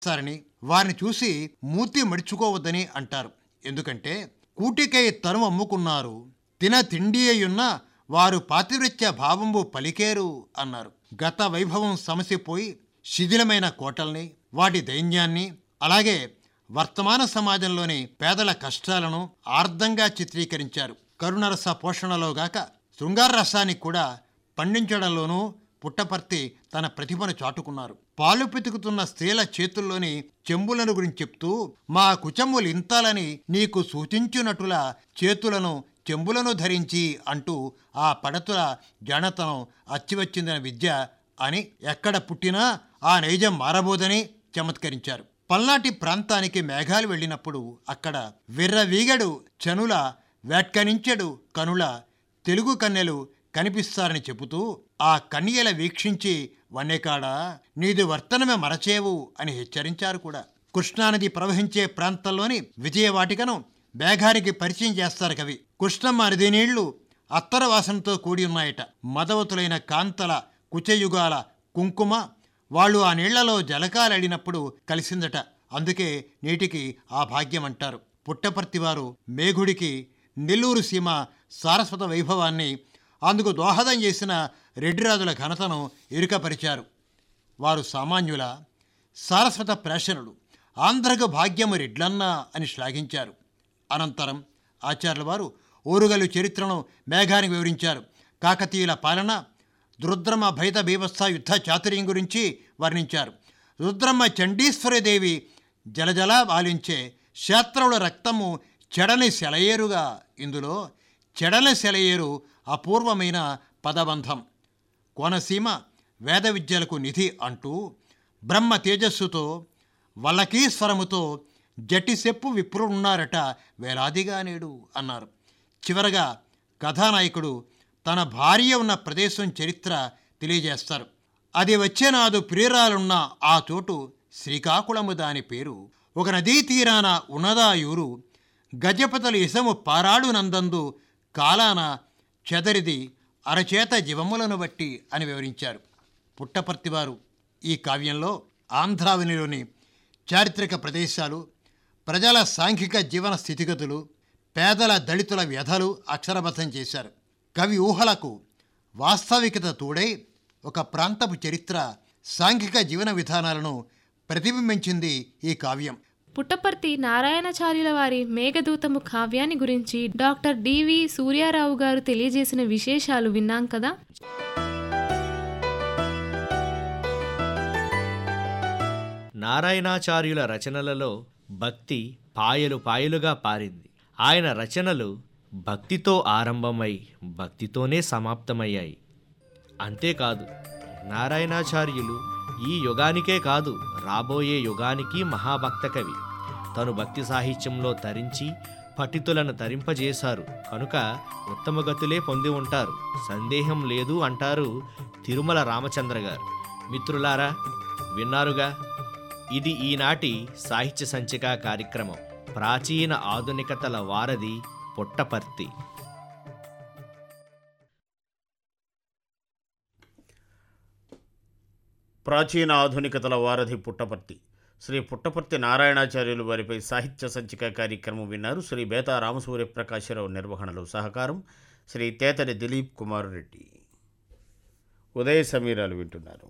సారని వారిని చూసి మూతి మడుచుకోవద్దని అంటారు ఎందుకంటే కూటికై తరుము అమ్ముకున్నారు తిన తిండి అయ్యున్న వారు పాతివృత్య భావంబు పలికేరు అన్నారు గత వైభవం సమసిపోయి శిథిలమైన కోటల్ని వాటి దైన్యాన్ని అలాగే వర్తమాన సమాజంలోని పేదల కష్టాలను ఆర్ధంగా చిత్రీకరించారు కరుణరస పోషణలో గాక శృంగార రసాన్ని కూడా పండించడంలోనూ పుట్టపర్తి తన ప్రతిభను చాటుకున్నారు పాలు పితుకుతున్న స్త్రీల చేతుల్లోని చెంబులను గురించి చెప్తూ మా కుచమ్ములు ఇంతాలని నీకు సూచించునటుల చేతులను చెంబులను ధరించి అంటూ ఆ పడతుల జానతనం అచ్చివచ్చిందన విద్య అని ఎక్కడ పుట్టినా ఆ నైజం మారబోదని చమత్కరించారు పల్నాటి ప్రాంతానికి మేఘాలు వెళ్ళినప్పుడు అక్కడ విర్రవీగడు చనుల వేట్కనించెడు కనుల తెలుగు కన్నెలు కనిపిస్తారని చెబుతూ ఆ కన్యల వీక్షించి వన్నెకాడా నీది వర్తనమే మరచేవు అని హెచ్చరించారు కూడా కృష్ణానది ప్రవహించే ప్రాంతంలోని విజయవాటికను మేఘానికి పరిచయం చేస్తారు కవి కృష్ణమ్మ నది నీళ్లు అత్తర వాసనతో కూడి ఉన్నాయట మదవతులైన కాంతల కుచయుగాల కుంకుమ వాళ్ళు ఆ నీళ్లలో జలకాలడినప్పుడు కలిసిందట అందుకే నీటికి ఆ భాగ్యం అంటారు పుట్టపర్తి వారు మేఘుడికి నెల్లూరు సీమ సారస్వత వైభవాన్ని అందుకు దోహదం చేసిన రెడ్డిరాజుల ఘనతను ఇరుకపరిచారు వారు సామాన్యుల సారస్వత ప్రేషణుడు ఆంధ్రకు భాగ్యము రెడ్లన్న అని శ్లాఘించారు అనంతరం ఆచార్యుల వారు ఓరుగలు చరిత్రను మేఘానికి వివరించారు కాకతీయుల పాలన రుద్రమ భైత బీభత్స యుద్ధ చాతుర్యం గురించి వర్ణించారు రుద్రమ్మ చండీశ్వరదేవి జలజల బాలించే క్షేత్రముల రక్తము చెడని సెలయేరుగా ఇందులో చెడని సెలయేరు అపూర్వమైన పదబంధం కోనసీమ వేద విద్యలకు నిధి అంటూ బ్రహ్మ తేజస్సుతో వల్లకీస్వరముతో జటిసెప్పు విప్రున్నారట వేలాదిగా నేడు అన్నారు చివరగా కథానాయకుడు తన భార్య ఉన్న ప్రదేశం చరిత్ర తెలియజేస్తారు అది వచ్చేనాదు ప్రియురాలున్న ఆ చోటు శ్రీకాకుళము దాని పేరు ఒక నదీ తీరాన ఉన్నదా యూరు గజపతలు ఇసము పారాడు నందందు కాలాన చెదరిది అరచేత జీవములను బట్టి అని వివరించారు పుట్టపర్తివారు ఈ కావ్యంలో ఆంధ్రావనిలోని చారిత్రక ప్రదేశాలు ప్రజల సాంఘిక జీవన స్థితిగతులు పేదల దళితుల వ్యధలు అక్షరబద్ధం చేశారు కవి ఊహలకు వాస్తవికత తోడై ఒక ప్రాంతపు చరిత్ర సాంఘిక జీవన విధానాలను ప్రతిబింబించింది ఈ కావ్యం పుట్టపర్తి నారాయణచార్యుల వారి మేఘదూతము కావ్యాన్ని గురించి డాక్టర్ డివి సూర్యారావు గారు తెలియజేసిన విశేషాలు విన్నాం కదా నారాయణాచార్యుల రచనలలో భక్తి పాయలు పాయలుగా పారింది ఆయన రచనలు భక్తితో ఆరంభమై భక్తితోనే సమాప్తమయ్యాయి అంతేకాదు నారాయణాచార్యులు ఈ యుగానికే కాదు రాబోయే యుగానికి మహాభక్త కవి తను భక్తి సాహిత్యంలో తరించి పఠితులను తరింపజేశారు కనుక ఉత్తమ గతులే పొంది ఉంటారు సందేహం లేదు అంటారు తిరుమల రామచంద్ర గారు మిత్రులారా విన్నారుగా ఇది ఈనాటి సాహిత్య సంచిక కార్యక్రమం ప్రాచీన ఆధునికతల వారధి పుట్టపర్తి ప్రాచీన ఆధునికతల వారధి పుట్టపర్తి శ్రీ పుట్టపర్తి నారాయణాచార్యులు వారిపై సాహిత్య సంచిక కార్యక్రమం విన్నారు శ్రీ బేతా రామసూర్య ప్రకాశరావు నిర్వహణలో సహకారం శ్రీ తేతడి దిలీప్ కుమార్ రెడ్డి ఉదయ సమీరాలు వింటున్నారు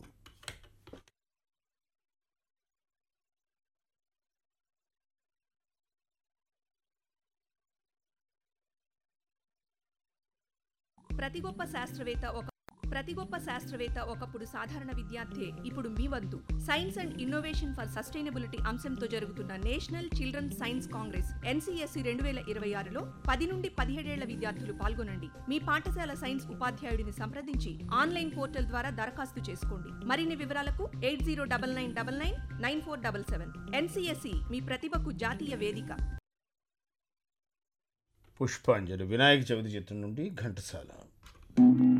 ప్రతి గొప్ప శాస్త్రవేత్త ఒక ప్రతి గొప్ప శాస్త్రవేత్త ఒకప్పుడు సాధారణ విద్యార్థి ఇప్పుడు మీ వద్దు science and innovation for sustainability అంశంతో జరుగుతున్న national children science congress N C S C రెండు వేల ఇరవై ఆరులో పది నుండి పదిహేడేళ్ల విద్యార్థులు పాల్గొనండి మీ పాఠశాల సైన్స్ ఉపాధ్యాయుడిని సంప్రదించి ఆన్లైన్ పోర్టల్ ద్వారా దరఖాస్తు చేసుకోండి మరిన్ని వివరాలకు eight zero double nine double nine nine four double seven N C S C మీ ప్రతిభకు జాతీయ వేదిక పుష్పాంజలి వినాయక చవితి చిత్రం నుండి ఘంటసాల